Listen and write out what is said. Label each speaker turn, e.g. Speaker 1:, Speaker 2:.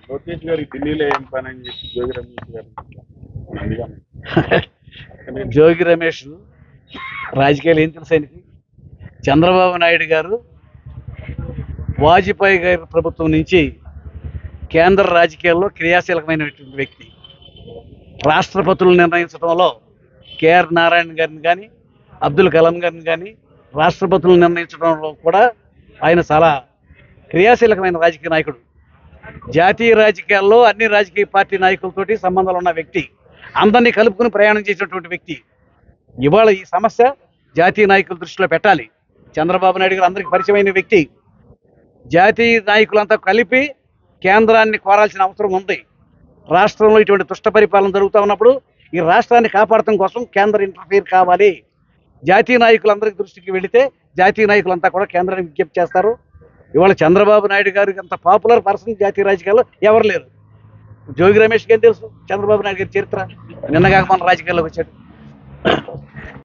Speaker 1: లోకేష్ గారికి ఢిల్లీలో ఏం పని అని చెప్పి జోగి రమేష్ గారు అందుకని
Speaker 2: జోగి రమేష్ రాజకీయాలు ఏం తెలుసు ఆయనకి చంద్రబాబు నాయుడు గారు వాజ్పేయి గారి ప్రభుత్వం నుంచి కేంద్ర రాజకీయాల్లో క్రియాశీలకమైనటువంటి వ్యక్తి రాష్ట్రపతులు నిర్ణయించడంలో కేఆర్ నారాయణ గారిని కానీ అబ్దుల్ కలాం గారిని కానీ రాష్ట్రపతులు నిర్ణయించడంలో కూడా ఆయన చాలా క్రియాశీలకమైన రాజకీయ నాయకుడు జాతీయ రాజకీయాల్లో అన్ని రాజకీయ పార్టీ నాయకులతోటి సంబంధాలు ఉన్న వ్యక్తి అందరినీ కలుపుకుని ప్రయాణం చేసినటువంటి వ్యక్తి ఇవాళ ఈ సమస్య జాతీయ నాయకుల దృష్టిలో పెట్టాలి చంద్రబాబు నాయుడు గారు అందరికీ పరిచయమైన వ్యక్తి జాతీయ నాయకులంతా కలిపి కేంద్రాన్ని కోరాల్సిన అవసరం ఉంది రాష్ట్రంలో ఇటువంటి దుష్ట పరిపాలన జరుగుతూ ఉన్నప్పుడు ఈ రాష్ట్రాన్ని కాపాడటం కోసం కేంద్ర ఇంటర్ఫీర్ కావాలి జాతీయ నాయకులందరి దృష్టికి వెళితే జాతీయ నాయకులంతా కూడా కేంద్రానికి విజ్ఞప్తి చేస్తారు ఇవాళ చంద్రబాబు నాయుడు గారికి అంత పాపులర్ పర్సన్ జాతీయ రాజకీయాల్లో ఎవరు లేరు జోగి రమేష్కి ఏం తెలుసు చంద్రబాబు నాయుడు గారి చరిత్ర నిన్నగాక మన రాజకీయాల్లోకి వచ్చాడు